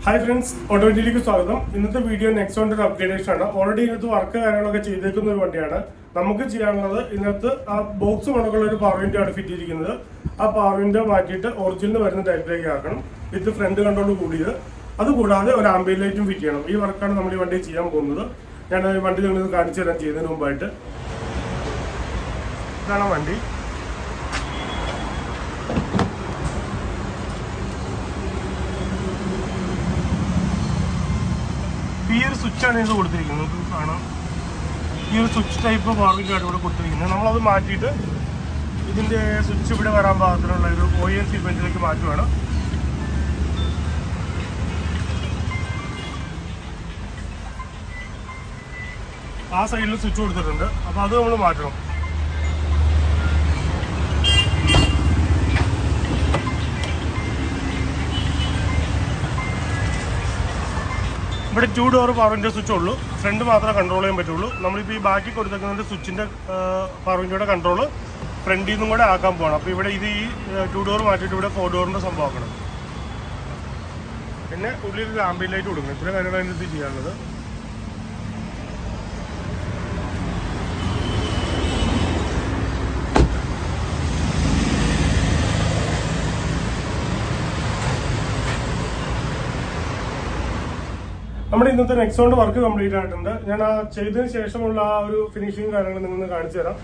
hi friends ഓട്ടോമേറ്റിലേക്ക് സ്വാഗതം ഇന്നത്തെ video നെക്സോണിന്റെ ഒരു അപ്ഗ്രേഡേഷൻ ആണ് ഓൾറെഡി ഇതിനകത്ത് വർക്ക് കാര്യങ്ങളൊക്കെ ചെയ്തേക്കുന്ന ഒരു വണ്ടിയാണ് നമുക്ക് ചെയ്യാനുള്ളത് ഇതിനകത്ത് ആ ബോക്സ് കണക്കുള്ള ഒരു പവർ വിൻഡോ ആണ് ഫിറ്റ് ചെയ്തിരിക്കുന്നത് ആ പവർ വിൻഡോ മാറ്റിയിട്ട് ഒറിജിനൽ വരുന്ന ടൈപ്പിലേക്ക് ആക്കണം ഇത് ഫ്രണ്ട് കൺട്രോൾ കൂടിയത് അതുകൂടാതെ ഒരു ആംബിയൻ ലൈറ്റും ഫിറ്റ് ചെയ്യണം ഈ വർക്കാണ് നമ്മൾ ഈ വണ്ടി ചെയ്യാൻ പോകുന്നത് ഞാൻ ഈ വണ്ടി നിങ്ങൾക്ക് കാണിച്ചു തരാൻ ചെയ്യുന്നതിന് മുമ്പായിട്ട് ഇതാണ് വണ്ടി ഈ ഒരു സ്വിച്ചാണ് ഇത് കൊടുത്തിരിക്കുന്നത് നിങ്ങൾക്ക് കാണാം ഈ ഒരു സ്വിച്ച് ടൈപ്പ് പവറിൻ്റാണ് ഇവിടെ കൊടുത്തിരിക്കുന്നത് നമ്മളത് മാറ്റിയിട്ട് ഇതിൻ്റെ സ്വിച്ച് ഇവിടെ വരാൻ പാകത്തിനുള്ള ഒരു ഒ എൻ സീക്വൻസിലേക്ക് മാറ്റുവാണ് ആ സൈഡിൽ സ്വിച്ച് കൊടുത്തിട്ടുണ്ട് അപ്പോൾ അത് നമ്മൾ മാറ്റണം ഇവിടെ ടു ഡോർ പവറിൻ്റെ സ്വിച്ച് ഉള്ളൂ ഫ്രണ്ട് മാത്രമേ കൺട്രോൾ ചെയ്യാൻ പറ്റുള്ളൂ നമ്മളിപ്പോൾ ഈ ബാക്കി കൊടുത്തേക്കുന്നതിൻ്റെ സ്വിച്ചിൻ്റെ പവറിൻ്റെ കൺട്രോൾ ഫ്രണ്ടിൽ നിന്നും കൂടെ ആക്കാൻ പോകണം അപ്പോൾ ഇവിടെ ഇത് ഈ ടു ഡോർ മാറ്റിയിട്ട് ഇവിടെ ഫോർ ഡോറിൻ്റെ സംഭവം ആക്കണം പിന്നെ ഉള്ളിൽ ഒരു ആംബിയൻ ലൈറ്റ് കൊടുക്കണം ഇത്രയും കാര്യങ്ങൾ അതിനകത്ത് ചെയ്യാനുള്ളത് നമ്മുടെ ഇന്നത്തെ നെക്സോണിന്റെ വർക്ക് കംപ്ലീറ്റ് ആയിട്ടുണ്ട് ഞാൻ ആ ചെയ്തതിന് ശേഷമുള്ള ആ ഒരു ഫിനിഷിംഗ് കാര്യങ്ങൾ നിങ്ങൾ കാണിച്ചു തരാം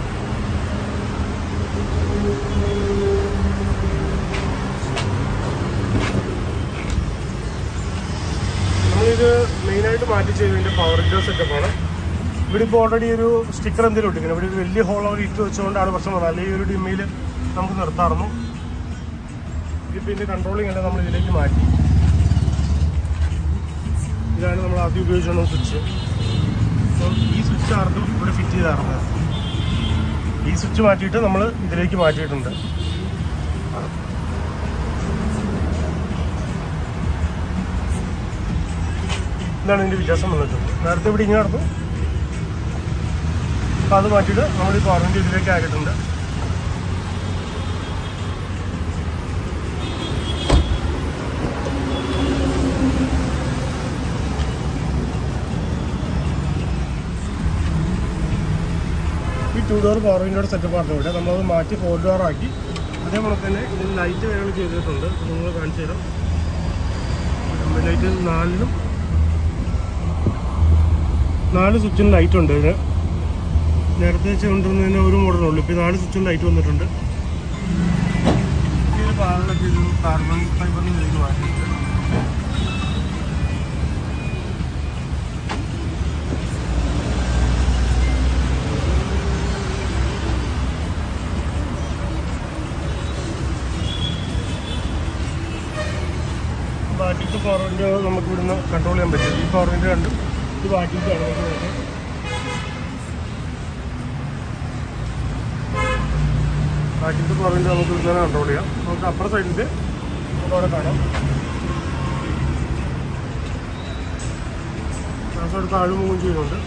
നമ്മളിത് മെയിനായിട്ട് മാറ്റി ചെയ്തതിന്റെ പവർ വിൻഡോ സെറ്റപ്പാണ് ഇവിടെ ഇപ്പോൾ ഓൾറെഡി ഒരു സ്റ്റിക്കർ എന്തെങ്കിലും ഇട്ടിരിക്കുന്നത് ഇവിടെ ഒരു വലിയ ഹോൾ അവർ ഇട്ട് വെച്ചുകൊണ്ടാണ് പ്രശ്നം വന്നത് അല്ലെങ്കിൽ ഈ ഒരു ഡിമ്മയിൽ നമുക്ക് നിർത്താറുന്നു ഇതിപ്പോൾ ഇതിന്റെ കൺട്രോളിംഗ് എല്ലാം നമ്മൾ ഇതിലേക്ക് മാറ്റി ഇതാണ് നമ്മൾ ആദ്യം ഉപയോഗിച്ചുള്ള സ്വിച്ച് അപ്പം ഈ സ്വിച്ച് ആർക്കും ഇവിടെ ഫിറ്റ് ചെയ്താറുണ്ട് ഈ സ്വിച്ച് മാറ്റിയിട്ട് നമ്മൾ ഇതിലേക്ക് മാറ്റിയിട്ടുണ്ട് ഇതാണ് ഇതിൻ്റെ വ്യത്യാസം വന്നിട്ടുണ്ട് നേരത്തെ ഇവിടെ ഇങ്ങനെ നടന്നു അപ്പം അത് മാറ്റിയിട്ട് നമ്മൾ ഈ പവറിൻ്റെ ഇതിലേക്ക് ആക്കിയിട്ടുണ്ട് ഈ ടു ഡോർ പവർ വിൻഡോയുടെ സെറ്റപ്പ് ആണ് ഇവിടെ നമ്മളത് മാറ്റി ഫോർ ഡോർ ആക്കി അതേപോലെ തന്നെ ഇതിൽ ലൈറ്റ് കാര്യങ്ങൾ ചെയ്തിട്ടുണ്ട് നിങ്ങൾ കാണിച്ചു തരാം ലൈറ്റ് നാലിലും നാല് സ്വിച്ചിന് ലൈറ്റ് ഉണ്ട് ഇതിന് നേരത്തെ കൊണ്ടുവന്നതിന് ഒരു മോഡലുള്ളൂ ഇപ്പോൾ നാല് സ്വിച്ചിന് ലൈറ്റ് വന്നിട്ടുണ്ട് ഈ ഒരു പാനലൊക്കെ ഇത് കാർബൺ ഫൈബറിന് ഇതിലേക്ക് മാറ്റിയിട്ടുണ്ട് ബാക്കിത്തെ പവറിൻ്റെ നമുക്ക് ഇവിടുന്ന് കൺട്രോൾ ചെയ്യാൻ പറ്റും ഈ പവറിൻ്റെ കണ്ടും ഇത് ബാക്കിയിട്ടാണ് നമുക്ക് വരുന്നത് ബാക്കിത്തെ പവറിൻ്റെ നമുക്ക് ഇവിടുന്ന് കൺട്രോൾ ചെയ്യാം നമുക്ക് അപ്പുറ സൈഡിൽ അവിടെ കാണാം അവിടെ താഴെ മൂവും ചെയ്യുന്നുണ്ട്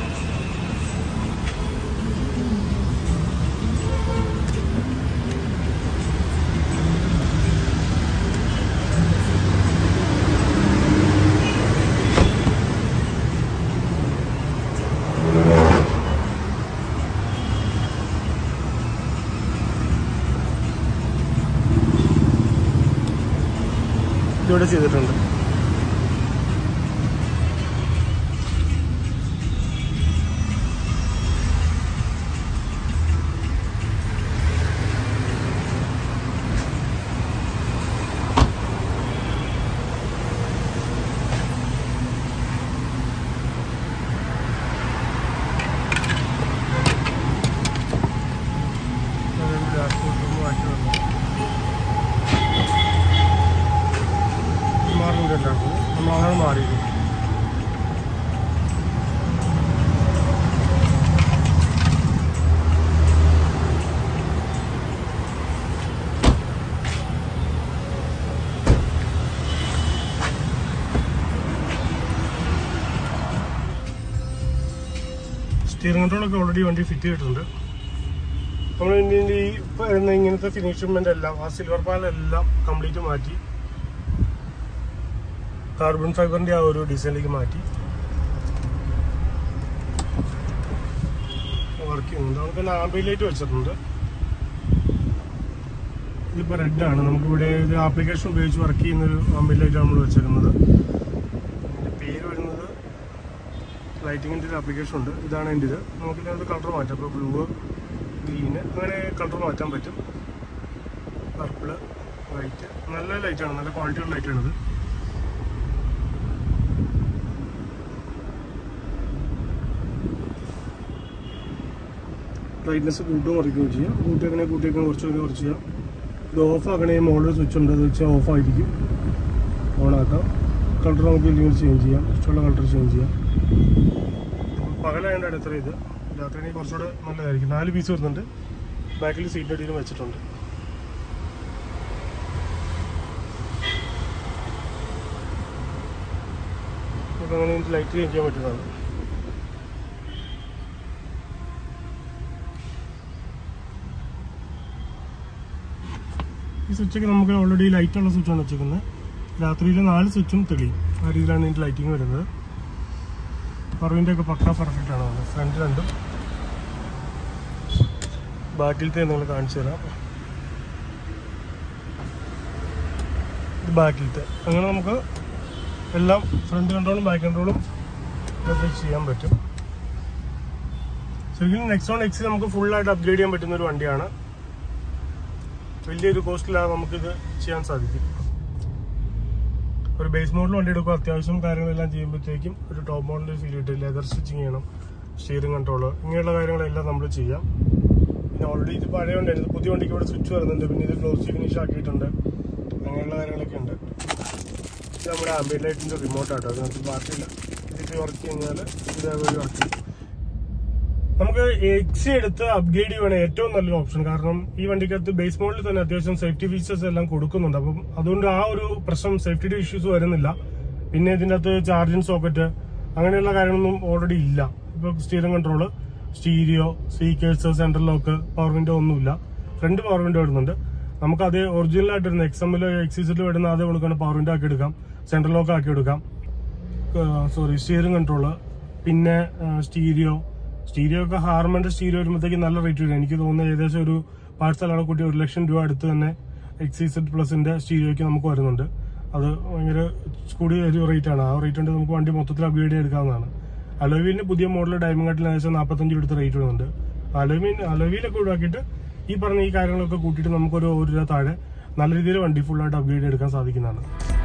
ഇതിവിടെ ചെയ്തിട്ടുണ്ട് മാറുന്നുണ്ട് നമ്മൾ അങ്ങനെ മാറിയിരുന്നു സ്റ്റിയറിംഗ് കൺട്രോളൊക്കെ ഓൾറെഡി വണ്ടി ഫിറ്റ് ചെയ്തിട്ടുണ്ട് നമ്മൾ ഇതിൻ്റെ ഈ വരുന്ന ഇങ്ങനത്തെ ഫിനിഷിമെൻ്റ് എല്ലാം ആ സിൽവർ പാലെല്ലാം കംപ്ലീറ്റ് മാറ്റി കാർബൺ ഫൈബറിന്റെ ആ ഒരു ഡിസൈനിലേക്ക് മാറ്റി വർക്ക് ചെയ്യുന്നുണ്ട് നമുക്ക് തന്നെ ആംബിയൻ ലൈറ്റ് വെച്ചിട്ടുണ്ട് ഇതിപ്പോൾ റെഡ് ആണ് നമുക്കിവിടെ ഇത് ആപ്ലിക്കേഷൻ ഉപയോഗിച്ച് വർക്ക് ചെയ്യുന്ന ഒരു ആംബിയൻ ലൈറ്റ് നമ്മൾ വെച്ചേക്കുന്നത് ഇതിന്റെ പേര് വരുന്നത് ലൈറ്റിങ്ങിൻ്റെ ഒരു ആപ്ലിക്കേഷൻ ഉണ്ട് ഇതാണ് എൻ്റെ ഇത് നമുക്ക് ഇതിനകത്ത് കളർ മാറ്റാം ഇപ്പോൾ ബ്ലൂ ഗ്രീന് അങ്ങനെ കളർ മാറ്റാൻ പറ്റും പർപ്പിള് വൈറ്റ് നല്ല ലൈറ്റാണ് നല്ല ക്വാളിറ്റിയുള്ള ലൈറ്റാണിത് ബ്രൈറ്റ്നസ് കൂട്ടുകയും കുറയ്ക്കുകയും ചെയ്യാം കൂട്ടിയേക്കണേ കൂട്ടിയേക്കണേ കുറച്ച് കഴിഞ്ഞ് കുറച്ച് ചെയ്യാം ഇത് ഓഫ് ആക്കണേ മുകളിൽ സ്വിച്ച് ഉണ്ട് അത് വെച്ചാൽ ഓഫ് ആയിരിക്കും ഓൺ ആക്കാം കളർ നമുക്ക് ഇല്ലെങ്കിൽ ചേഞ്ച് ചെയ്യാം ഇഷ്ടമുള്ള കളർ ചേഞ്ച് ചെയ്യാം പകലായതുകൊണ്ടാണ് ഇത്ര ഇത് രാത്രി കുറച്ചുകൂടെ നല്ലതായിരിക്കും നാല് പീസ് വരുന്നുണ്ട് ബാക്കിൽ സീറ്റ് അടിയിലും വെച്ചിട്ടുണ്ട് നമുക്ക് അങ്ങനെ ലൈറ്റ് ചേഞ്ച് ചെയ്യാൻ പറ്റുന്നതാണ് ഈ സ്വിച്ചൊക്കെ നമുക്ക് ഓൾറെഡി ലൈറ്റുള്ള സ്വിച്ചാണ് വെച്ചേക്കുന്നത് രാത്രിയിൽ നാല് സ്വിച്ചും തെളിയും ആ രീതിയിലാണ് ഇതിൻ്റെ ലൈറ്റിംഗ് വരുന്നത് പറവിൻ്റെ ഒക്കെ പക്ക പെർഫെക്റ്റ് ആണ് വന്നത് ഫ്രണ്ട് രണ്ടും ബാക്കിലത്തെ നിങ്ങൾ കാണിച്ചു തരാം ഇത് ബാക്കിലത്തെ അങ്ങനെ നമുക്ക് എല്ലാം ഫ്രണ്ട് കൺട്രോളും ബാക്ക് കൺട്രോളും ഇതൊക്കെ ചെയ്യാൻ പറ്റും ശരിക്കും നെക്സോൺ എക്സ് നമുക്ക് ഫുള്ളായിട്ട് അപ്ഗ്രേഡ് ചെയ്യാൻ പറ്റുന്ന ഒരു വണ്ടിയാണ് വലിയൊരു കോസ്റ്റിലാണ് നമുക്കിത് ചെയ്യാൻ സാധിക്കും ഒരു ബേസ് മോഡൽ വണ്ടി എടുക്കുക അത്യാവശ്യം കാര്യങ്ങളെല്ലാം ചെയ്യുമ്പോഴത്തേക്കും ഒരു ടോപ്പ് മോഡലിൽ ഫീൽ കിട്ടും ലെതർ സ്റ്റിച്ചിങ് ചെയ്യണം സ്റ്റിയറിംഗ് കൺട്രോള് ഇങ്ങനെയുള്ള കാര്യങ്ങളെല്ലാം നമ്മൾ ചെയ്യാം പിന്നെ ഓൾറെഡി ഇത് പഴയ വണ്ടിയായിരുന്നു പുതിയ വണ്ടിക്ക് ഇവിടെ സ്വിച്ച് വരുന്നുണ്ട് പിന്നെ ഇത് ക്ലോസ് ഫിനിഷ് ആക്കിയിട്ടുണ്ട് അങ്ങനെയുള്ള കാര്യങ്ങളൊക്കെ ഉണ്ട് ഇത് നമ്മുടെ ആംബിയൻ ലൈറ്റിൻ്റെ റിമോട്ടാട്ടോ അതിനകത്ത് ബാക്കിയില്ല ഇതിൽ വർക്ക് കഴിഞ്ഞാൽ ഇതേപോലെ വർക്ക് ചെയ്യും നമുക്ക് എക്സി എടുത്ത് അപ്ഗ്രേഡ് ചെയ്യുവാണ് ഏറ്റവും നല്ലൊരു ഓപ്ഷൻ കാരണം ഈ വണ്ടിക്കകത്ത് ബേസ് മോഡലിൽ തന്നെ അത്യാവശ്യം സേഫ്റ്റി ഫീച്ചേഴ്സ് എല്ലാം കൊടുക്കുന്നുണ്ട് അപ്പം അതുകൊണ്ട് ആ ഒരു പ്രശ്നം സേഫ്റ്റിയുടെ ഇഷ്യൂസ് വരുന്നില്ല പിന്നെ ഇതിൻ്റെ അകത്ത് ചാർജിങ് സോക്കറ്റ് അങ്ങനെയുള്ള കാര്യങ്ങളൊന്നും ഓൾറെഡി ഇല്ല ഇപ്പൊ steering control stereo speakers central lock power window ഒന്നുമില്ല ഫ്രണ്ട് പവർ വിൻഡോ വരുന്നുണ്ട് നമുക്ക് അതേ ഒറിജിനൽ ആയിട്ട് വരുന്ന എക്സമിലോ എക്സിസിലോ വരുന്ന അതേ കൊടുക്കണം പവർ വിൻഡോ ആക്കി എടുക്കാം സെൻട്രൽ ലോക്ക് ആക്കി എടുക്കാം സോറി സ്റ്റിയറിംഗ് കൺട്രോള് പിന്നെ സ്റ്റീരിയോ സ്റ്റീരിയോ ഒക്കെ ഹാർമന്റെ സ്റ്റീരിയോ വരുമ്പോഴത്തേക്ക് നല്ല റേറ്റ് വരും എനിക്ക് തോന്നുന്നത് ഏകദേശം ഒരു പാഴ്സലാണ് കൂട്ടി ഒരു ലക്ഷം രൂപ അടുത്ത് തന്നെ എക്സിസെഡ് പ്ലസിന്റെ സ്റ്റീരിയോയ്ക്ക് നമുക്ക് വരുന്നുണ്ട് അത് ഭയങ്കര കൂടിയ ഒരു റേറ്റ് ആണ് ആ റേറ്റ് കൊണ്ട് നമുക്ക് വണ്ടി മൊത്തത്തിൽ അപ്ഗ്രേഡ് ചെയ്തെടുക്കാവുന്നതാണ് അലോവീലിന് പുതിയ മോഡൽ ഡയമണ്ട് കാട്ടിൽ ഏകദേശം നാൽപ്പത്തഞ്ച് അടുത്ത് റേറ്റ് വരുന്നുണ്ട് അലോവീൻ അലോവീലൊക്കെ ഒഴിവാക്കിയിട്ട് ഈ പറഞ്ഞ ഈ കാര്യങ്ങളൊക്കെ കൂട്ടിയിട്ട് നമുക്കൊരു ഒരു രൂപ താഴെ നല്ല രീതിയിൽ വണ്ടി ഫുള്ളായിട്ട് അപ്ഗ്രേഡ് എടുക്കാൻ സാധിക്കുന്നതാണ്